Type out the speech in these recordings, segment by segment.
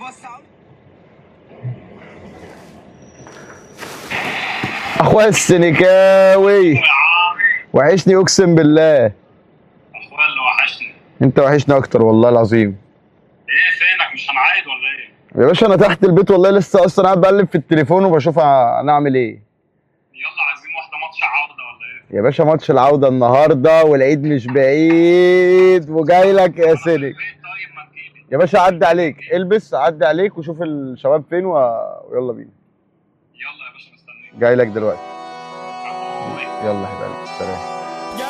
اخويا السنكاوي وحشني اقسم بالله اخويا اللي وحشني انت وحشني اكتر والله العظيم ايه فينك مش هنعايد ولا ايه يا باشا انا تحت البيت والله لسه اصلا قاعد بقلب في التليفون وبشوف ه- هنعمل ايه يلا عايزين واحده ماتش عوده ولا ايه يا باشا ماتش العودة النهاردة والعيد مش بعيد وجاي لك يا سنك البيت طيب ما تجيلي يا باشا عدي عليك البس عدي عليك وشوف الشباب فين و... ويلا بينا يلا يا باشا مستنيك جاي لك دلوقتي أخوي. يلا يا حبيبي سلام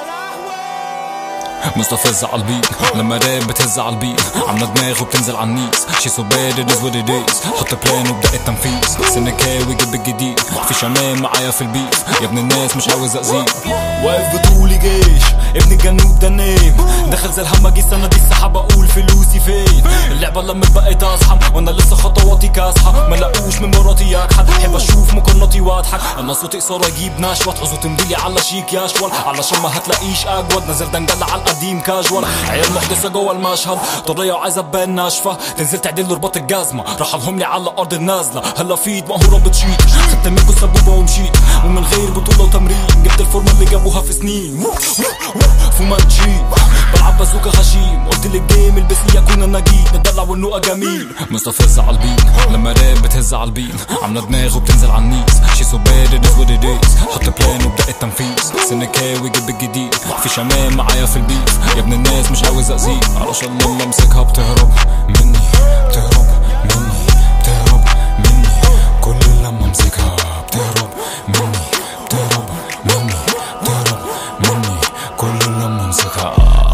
مستفز على البيت لما راب بتهز على البيت عامله دماغ وبتنزل على النيس شي سو باد ات از وات ات از حط بلان وابدا التنفيذ سنكاوي جيب الجديد في شمام معايا في البيت يا ابن الناس مش عاوز اذيك واقف بطولي جيش ابن الجنوب ده النيم دخل زي الهمجي السنه دي السحاب اقول فلوسي فين اللعبه لما بقيت اصحى وانا لسه خطواتي كاسحه ما لاقوش من مراتي اكحد احب اشوف مقارناتي واضحك انا صوتي قصير اجيب نشوه تعوزوا تمضيلي على شيك يشول علشان ما هتلاقيش اجود نزل دنجل على القديم كاجوال عيال محدثه جوه المشهد طريه وعايزه تبان ناشفه تنزل تعدل له رباط الجزمه راح لهم لي على ارض النازله هلا فيد مقهوره بتشيت خدت منكم سبوبه ومشيت ومن غير بطوله وتمرين جبت الفورمه اللي جابوها في سنين فومانشي بلعب بازوكا غشيم قلت للجيم البس لي اكون انا جيت ندلع والنقا جميل مستفز على البيت لما راب بتهز على البيت عامله دماغ وبتنزل على النيس شي سو باد ات از وات ات از حط بلان وابدا التنفيذ سنكاوي جيب الجديد في شمام معايا في البيت يا ابن الناس مش عاوز اذيك علشان لما امسكها بتهرب مني بتهرب مني بتهرب مني كل لما امسكها بتهرب مني بتهرب مني بتهرب مني كل لما امسكها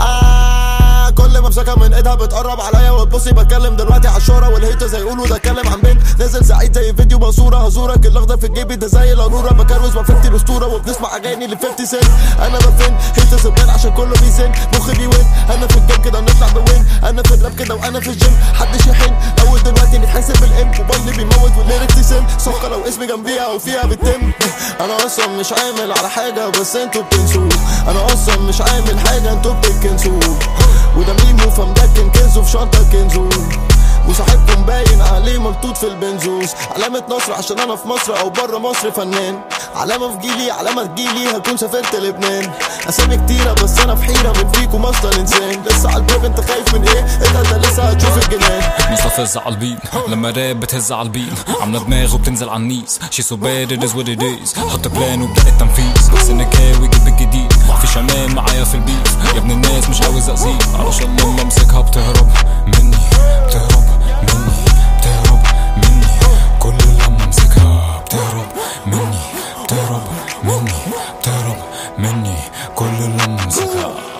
آه كل ما امسكها من ايدها بتقرب عليا وتبصي بتكلم دلوقتي على الشهرة والهيتة زي يقولوا ده اتكلم عن بنت نازل سعيد زي فيديو منصورة هزورك الاخضر في جيبي ده زي القارورة بكروز مفهمتي الاسطورة وبنسمع اغاني ل 50 سنت انا بفن هيتة زبال عشان كله بيزن مخي بيوين انا في الجيم كده نطلع بوين انا في الراب كده وانا في الجيم محدش يحن اول دلوقتي نتحاسب بالام موبايلي بيموت والليركس يسن سكر لو اسمي جنبيها او فيها بتتم انا اصلا مش عامل على حاجة بس انتوا بتنسوا انا اصلا مش عامل حاجة انتوا بتكنسوا وده ميمو فمدكن كنزو في شنطة كنزو وصاحبكم باين عليه ملطوط في البنزوس علامة نصر عشان انا في مصر او بره مصر فنان علامة في جيلي علامة تجيلي هكون سافرت لبنان اسامي كتيرة بس انا في حيرة من فيكم اصلا انسان لسه على الباب انت خايف من ايه انت ده لسه هتشوف الجنان مستفز على البيت لما راب بتهز على البيت عامله دماغ وبتنزل على النيس شي سو باد ات از وات ات از حط بلان وابدا التنفيذ سنكاوي جيب الجديد في شمام معايا في البيت يا ابن الناس مش عاوز اذيك علشان لما امسكها بتهرب مني بتهرب مني بتهرب مني كل لما امسكها بتهرب مني بتهرب مني بتهرب مني كل لما امسكها